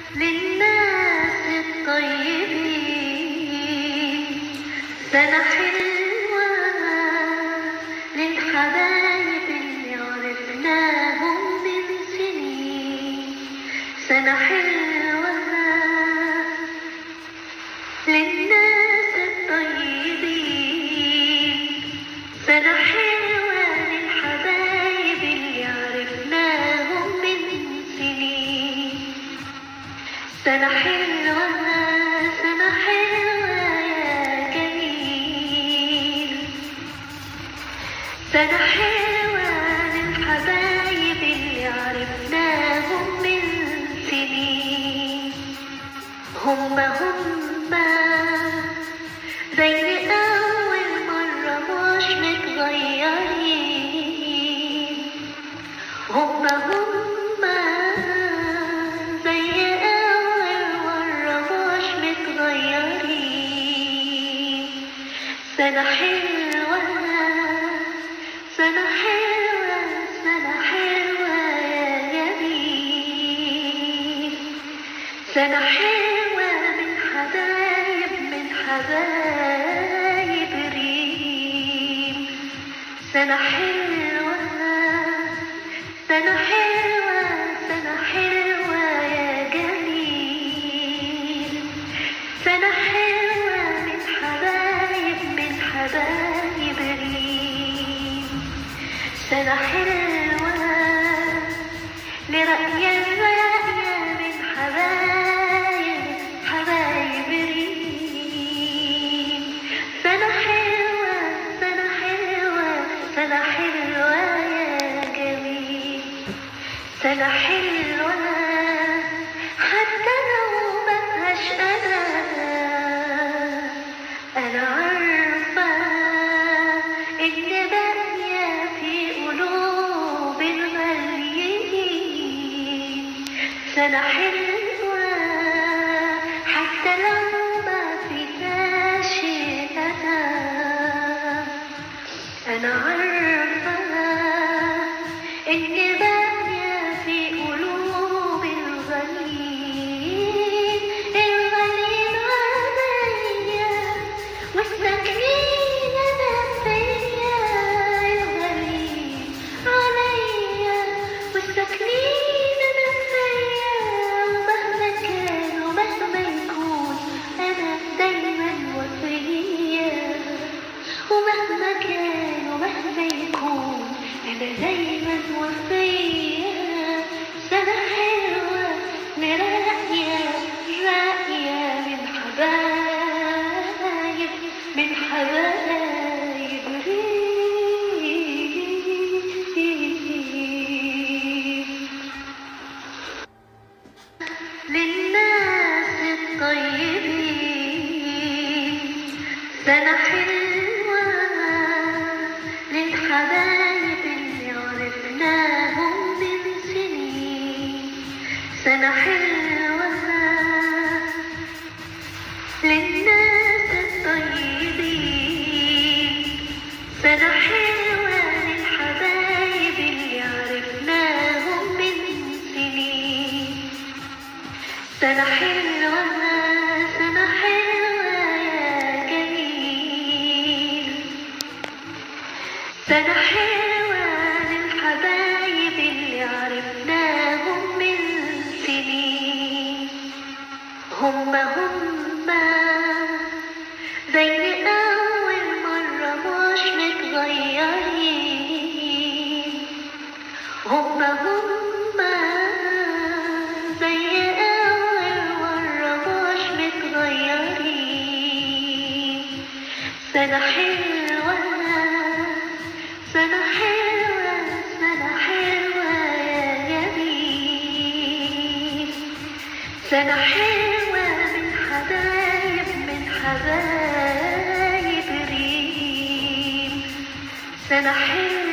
للناس الطيبين سنة حلوة للحبايب اللي عرفناهم من سنين سنة حلوة للناس الطيبين سنة حلوة للحبايب اللي عرفناهم من سنين سنة حلوة سنة حلوة يا جميل سنة حلوة للحبايب اللي عرفناهم من سنين هم هم زي أول مرة مش متغيرين هم هم زي أول مرة مش متغيرين سنة حلوة سنة حلوة سنة حلوة يا جميل سنة حلوة من حبايب من حبايب ريم سنة حلوة سنة حلوة سنة حلوة يا جميل سنة حلوة من حبايب من حبايب ريم سنة حلوة لرأي الرأي من حبايب حبايب ريم سنة حلوة سنة حلوة سنة حلوة يا جميل سنة حلوة حتى لو ما فيهاش أنا أنا عارفة إن باقية في قلوب المليين سنة حلوة حتى لو ما فيهاش أنا أنا عارفة إن باقية في قلوب الغالين الغالين عليا والساكنين أنا فيا الغالين عليا والساكنين أنا فيا ومهما كان ومهما يكون أنا دايما وفيا ومهما كان ومهما يكون أنا دايما وفيا سنة حلوة لراقية راقية من حبايب من حبايب ريم للناس الطيبين سنة حلوة للحبايب اللي عرفناهم من سنين سنة حلوة للناس الطيبين سنة حلوة للحبايب اللي عرفناهم من سنين سنة حلوة سنة حلوة يا جميل سنة حلوة للحبايب اللي عرفناهم من سنين هم هم زي أول مرة مش متغيرين هم هم زي أول مرة مش متغيرين سنة حلوة سنة حلوة سنة حلوة يا جميل سنة حلوة من حبايب من حبايب ريم سنة حلوة